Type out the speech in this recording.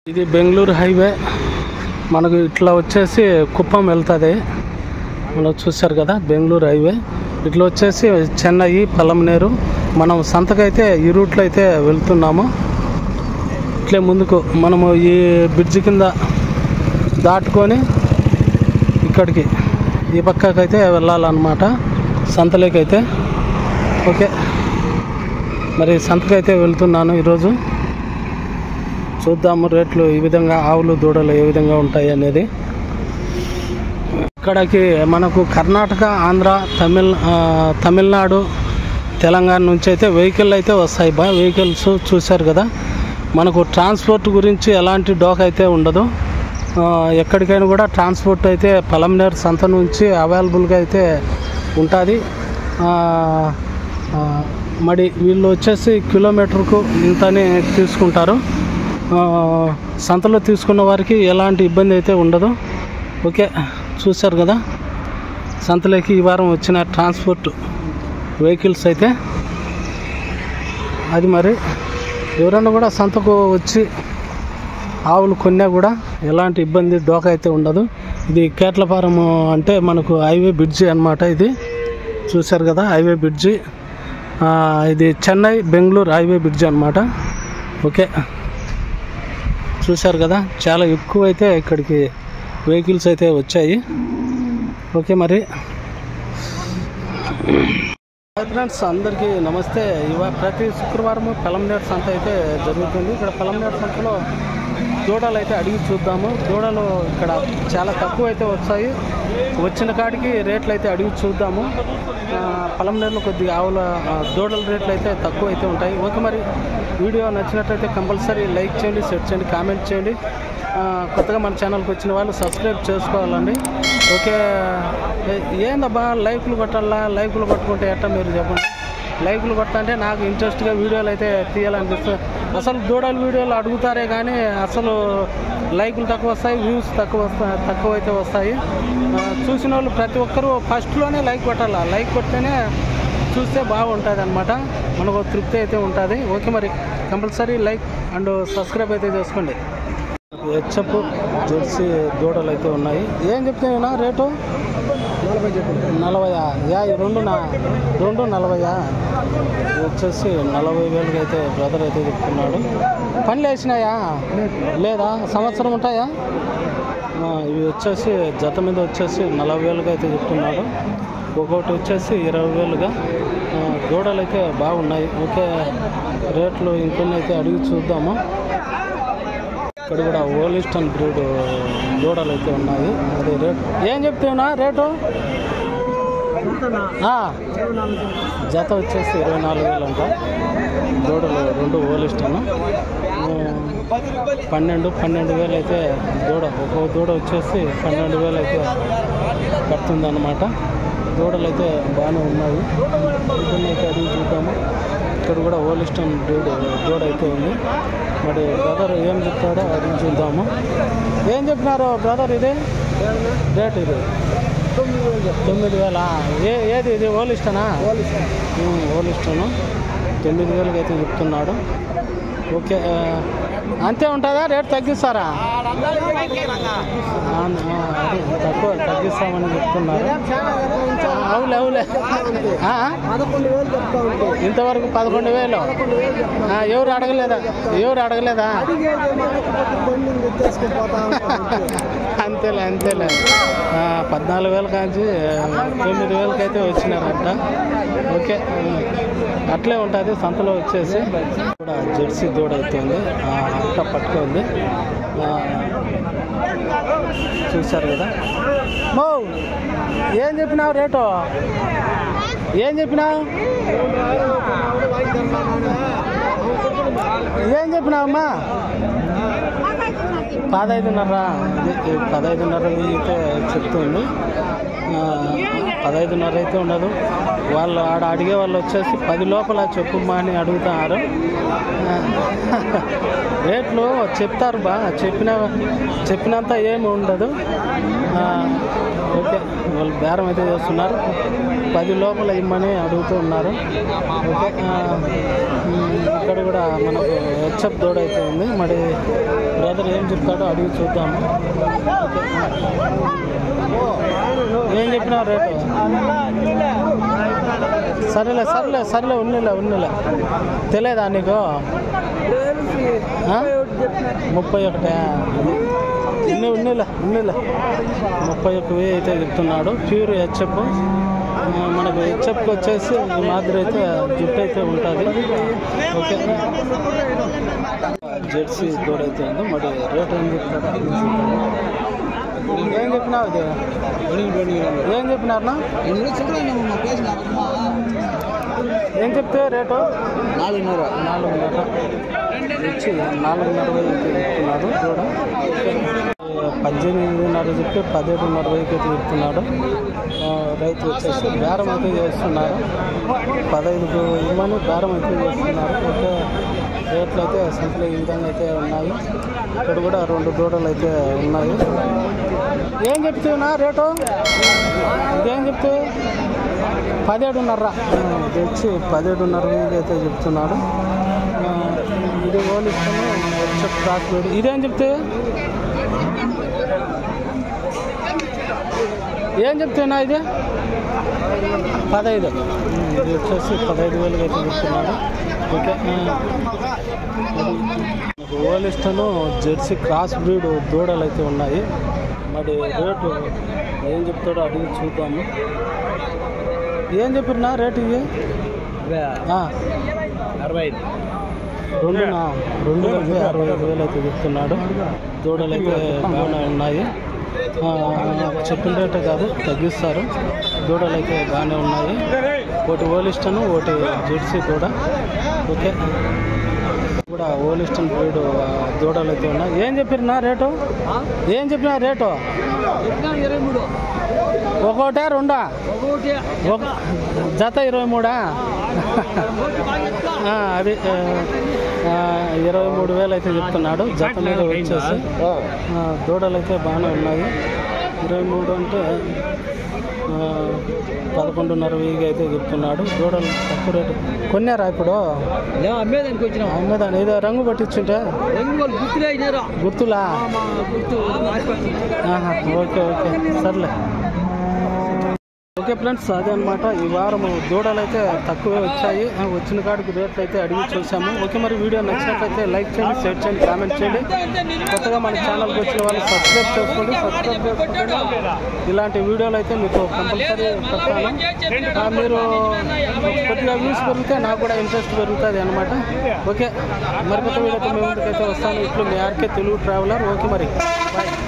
ఇది బెంగళూరు హైవే మనకు ఇట్లా వచ్చేసి కుప్పం వెళ్తుంది మనం చూశారు కదా బెంగళూరు హైవే ఇట్లా వచ్చేసి చెన్నై పలమనేరు మనం సంతకైతే ఈ రూట్లో అయితే వెళ్తున్నాము ఇట్లే ముందుకు మనము ఈ బ్రిడ్జి కింద దాటుకొని ఇక్కడికి ఈ పక్కకైతే వెళ్ళాలన్నమాట సంతలోకైతే ఓకే మరి సంతకైతే వెళ్తున్నాను ఈరోజు చూద్దాము రేట్లు ఈ విధంగా ఆవులు దూడలు ఏ విధంగా ఉంటాయి అనేది ఇక్కడికి మనకు కర్ణాటక ఆంధ్ర తమిళ ఆ, తమిళనాడు తెలంగాణ నుంచి అయితే వెహికల్ అయితే వస్తాయి బా వెహికల్స్ చూశారు కదా మనకు ట్రాన్స్పోర్ట్ గురించి ఎలాంటి డోక్ అయితే ఉండదు ఆ, ఎక్కడికైనా కూడా ట్రాన్స్పోర్ట్ అయితే పలంనేరు సంత నుంచి అవైలబుల్గా అయితే ఉంటుంది మరి వీళ్ళు వచ్చేసి కిలోమీటర్కు ఇంతని తీసుకుంటారు ఆ, సంతలో తీసుకున్న వారికి ఎలాంటి ఇబ్బంది అయితే ఉండదు ఓకే చూశారు కదా సంతలోకి ఈ వారం వచ్చిన ట్రాన్స్పోర్ట్ వెహికల్స్ అయితే అది మరి ఎవరన్నా కూడా సంతకు వచ్చి ఆవులు కొన్నా కూడా ఎలాంటి ఇబ్బంది డోకా అయితే ఉండదు ఇది కేట్లపారం అంటే మనకు హైవే బ్రిడ్జి అన్నమాట ఇది చూశారు కదా హైవే బ్రిడ్జి ఆ, ఇది చెన్నై బెంగళూరు హైవే బ్రిడ్జి అన్నమాట ఓకే చూశారు కదా చాలా ఎక్కువ అయితే ఇక్కడికి వెహికల్స్ అయితే వచ్చాయి ఓకే మరి హాయ్ ఫ్రెండ్స్ అందరికీ నమస్తే ఇవా ప్రతి శుక్రవారం పలంనేరు సంత అయితే జరుగుతుంది ఇక్కడ పలంనేరు సంతలో దూడలు అయితే అడిగి చూద్దాము దూడలు ఇక్కడ చాలా తక్కువ అయితే వస్తాయి వచ్చిన కాడికి రేట్లు అయితే అడిగి చూద్దాము ఆ, పలంనేరులో కొద్దిగా ఆవుల ఆ, దూడల రేట్లు అయితే తక్కువ అయితే ఉంటాయి ఓకే మరి వీడియో నచ్చినట్లయితే కంపల్సరీ లైక్ చేయండి షేర్ చేయండి కామెంట్ చేయండి ఆ, కొత్తగా మన ఛానల్కి వచ్చిన వాళ్ళు సబ్స్క్రైబ్ చేసుకోవాలండి ఓకే ఏ- ఏందబ్బా లైక్లు కొట్టాలా లైక్లు కొట్టుకుంటే ఎట్టా మీరు చెప్పండి లైక్లు కొట్టంటే నాకు ఇంట్రెస్ట్గా వీడియోలు అయితే తీయాలనిపిస్తుంది అసలు దూడల వీడియోలు అడుగుతారే కానీ అసలు లైకులు తక్కువ వస్తాయి వ్యూస్ తక్కువ వస్తాయి తక్కువ అయితే వస్తాయి ఆ, చూసిన వాళ్ళు ప్రతి ఒక్కరూ ఫస్ట్లోనే లైక్ కొట్టాలా లైక్ కొడితేనే చూస్తే బాగుంటుంది అనమాట మనకు ఒక తృప్తి అయితే ఉంటుంది ఓకే మరి కంపల్సరీ లైక్ అండ్ సబ్స్క్రైబ్ అయితే చేసుకోండి హెచ్ఎఫ్ జెర్సీ దూడలు అయితే ఉన్నాయి ఏం చెప్తున్నాయినా రేటు నలభై నలభయా యా ఈ రెండునా రెండు నలభయా ఇది వచ్చేసి నలభై వేలకి అయితే బ్రదర్ అయితే చెప్తున్నాడు పనులు వేసినాయా లేదా సంవత్సరం ఉంటాయా ఆ, ఇవి వచ్చేసి జత మీద వచ్చేసి నలభై వేలుగా అయితే చెప్తున్నాడు ఒక్కొక్కటి వచ్చేసి ఇరవై వేలుగా ఆ, దూడలు అయితే బాగున్నాయి ఓకే రేట్లు ఇంకొన్ని అయితే అడిగి చూద్దాము ఇక్కడ కూడా ఓలిస్టన్ బ్రీడ్ దూడలు అయితే ఉన్నాయి అది రేట్ ఏం చెప్తున్నా రేటు ఆ, జత వచ్చేసి ఇరవై నాలుగు వేలు అంట దూడలు రెండు ఓలిస్టన్ పన్నెండు పన్నెండు వేలు అయితే దూడ ఒక్కో దూడ వచ్చేసి పన్నెండు వేలు అయితే పడుతుంది అనమాట దూడలు అయితే బాగానే ఉన్నాయి ఇవన్నీ అయితే అడిగి చూద్దాము ఇక్కడ కూడా ఓలిస్టన్ బ్రీడ్ దూడ అయితే ఉంది మరి బ్రదర్ ఏం చెప్తాడో అడిగి చూద్దాము ఏం చెప్పినారు బ్రదర్ ఇది రేట్ ఇది తొమ్మిది వేల ఏ ఏది ఇది ఓలిస్టనా ఉమ్, ఓలిస్టను తొమ్మిది వేలకి అయితే చెప్తున్నాడు ఓకే ఆ, అంతే ఉంటుందా రేట్ తగ్గిస్తారా ఆ, ఆ, అదే తక్కువ తగ్గిస్తామని చెప్తున్నారు అవులే అవులే ఆ? పదకొండు వేలు చెప్తా ఉంటే ఇంతవరకు పదకొండు వేలు ఆ, ఎవరు అడగలేదా ఎవరు అడగలేదా అడిగేది మనకు కొద్ది బండి తెచ్చేసుకుని పోతా ఉంటాం. అంతేలే అంతేలే ఆ, పద్నాలుగు వేల కాంచి తొమ్మిది వేలకి అయితే వచ్చినారంట ఓకే ఉమ్. అట్లే ఉంటుంది సంతలో వచ్చేసి కూడా జెర్సీ దూడ అయితే ఉంది ఆ, అట్ట పట్టుకుంది ఆ, చూశారు కదా మో ఏం చెప్పినావు రేటు ఏం చెప్పినావు ఏం చెప్పినావమ్మా పదహైదున్నర ఇది పదహైదున్నర అయితే చెప్తుంది ఆ, పదహైదున్నర అయితే ఉండదు వాళ్ళు ఆడ అడిగే వాళ్ళు వచ్చేసి పది లోపల చెప్పుమా అని అడుగుతున్నారు ఆ, రేట్లు చెప్తారు బా చెప్పిన చెప్పినంత ఏమి ఉండదు ఆ, ఓకే వాళ్ళు బేరం అయితే చేస్తున్నారు పది లోపల ఇమ్మని అడుగుతూ ఉన్నారు ఓకే ఆ, ఉమ్, ఇక్కడ ఇక్కడ కూడా మనకు హెచ్ఎఫ్ దూడ అయితే ఉంది మరి బ్రదర్ ఏం చెప్తాడో అడిగి చూద్దాము ఏం చెప్పినా రేటు సరేలే సరేలే సరేలే ఉన్నిలే ఉన్నిలే తెలియదా నీకు ఆ? ముప్పై ఒకటే ఇన్ని ఉన్నిలే ఉన్నిలే ముప్పై ఒక్క వెయ్యి అయితే చెప్తున్నాడు ప్యూర్ హెచ్ఎఫ్ మనకు హెచ్ఎఫ్కి వచ్చేసి ఈ మాదిరి అయితే జుట్టు అయితే ఉంటుంది ఓకే జెర్సీ కూడా అయితే ఉంది మరి రేట్ ఏం చెప్తారా ఏం చెప్పినావు ఇది ఏం చెప్పినారనా ఏం చెప్తే రేటు నాలుగున్నర నాలుగున్నర వచ్చి నాలుగున్నర వెయ్యికి చెప్తున్నాడు కూడా పద్దెనిమిదిన్నర చెప్పి పదిహేడున్నర వెయ్యికి అయితే చెప్తున్నాడు ఆ, రైతు వచ్చేసి బేరం అయితే చేస్తున్నారు పదహైదుకు ఇమ్మని బేరం అయితే చేస్తున్నారు ఓకే రేట్లు అయితే సంఖ్యలో ఈ విధంగా అయితే ఉన్నాయి ఇక్కడ కూడా రెండు దూడలు అయితే ఉన్నాయి ఏం చెప్తున్నా రేటు ఇదేం చెప్తే పదిహేడున్నర ఆ, ఇది వచ్చి పదిహేడున్నర వేలకి అయితే చెప్తున్నాడు ఆ, ఇది ఓలిస్తాను వచ్చే క్రాక్ వేడి ఇదేం చెప్తే ఏం చెప్తున్నా ఇది పదహైదు ఉమ్, ఇది వచ్చేసి పదహైదు వేలకి అయితే చెప్తున్నాడు ఓకే ఓలిస్టను జెర్సీ క్రాస్ బ్రీడ్ దూడలు అయితే ఉన్నాయి మరి రేటు ఏం చెప్తాడో అడిగి చూద్దాము ఏం చెప్పినా రేటు ఇవి ఆ, అరవై ఐదు రెండునా రెండు కలిపి అరవై ఐదు వేలు అయితే చెప్తున్నాడు దూడలు అయితే బాగానే ఉన్నాయి ఆ, చెప్పిన రేటే కాదు తగ్గిస్తారు దూడలు అయితే బాగానే ఉన్నాయి ఒకటి ఓలిస్టను ఒకటి జెర్సీ కూడా ఓకే కూడా ఓలిస్టన్ బ్రీడ్ ఆ, దూడలు అయితే ఉన్నాయి ఏం చెప్పినా రేటు ఏం చెప్పినా రేటు ఇరవై మూడు ఒకటే రెండా ఒకటి ఒక జత ఇరవై మూడా ఆ, అది ఆ, ఆ, ఇరవై మూడు వేలు అయితే చెప్తున్నాడు జత మీద వచ్చేసి ఆ, దూడలు అయితే బాగానే ఉన్నాయి ఇరవై మూడు అంటే ఆ, పదకొండున్నర వెయ్యికి అయితే చెప్తున్నాడు దూడలు తక్కువ రేటు కొన్నారా ఇప్పుడు అమ్మేదానికి వచ్చినాం అమ్మేదాన్ని ఏదో రంగు పట్టించుంటే రంగు వాళ్ళు గుర్తులే అయినారా గుర్తులా మా గుర్తు ఆహా, ఓకే ఓకే సర్లే ఓకే ఫ్రెండ్స్ అదే అనమాట ఈ వారం దూడలు అయితే తక్కువే వచ్చాయి ఆ, వచ్చిన కాడికి రేట్లు అయితే అడిగి చూసాము ఓకే మరి వీడియో నచ్చినట్లయితే లైక్ చేయండి షేర్ చేయండి కామెంట్ చేయండి కొత్తగా మన ఛానల్కి వచ్చిన వాళ్ళు సబ్స్క్రైబ్ చేసుకోండి సబ్స్క్రైబ్ చేసుకోండి ఇలాంటి వీడియోలు అయితే మీకు కంపల్సరీ పెడతాను ఆ, మీరు కొద్దిగా వ్యూస్ పెరిగితే నాకు కూడా ఇంట్రెస్ట్ పెరుగుతుంది అనమాట ఓకే మరి కొత్త వీడియోతో మీ ముందుకైతే వస్తాను ఇట్లు మీ ఆర్కే తెలుగు ట్రావెలర్ ఓకే మరి బాయ్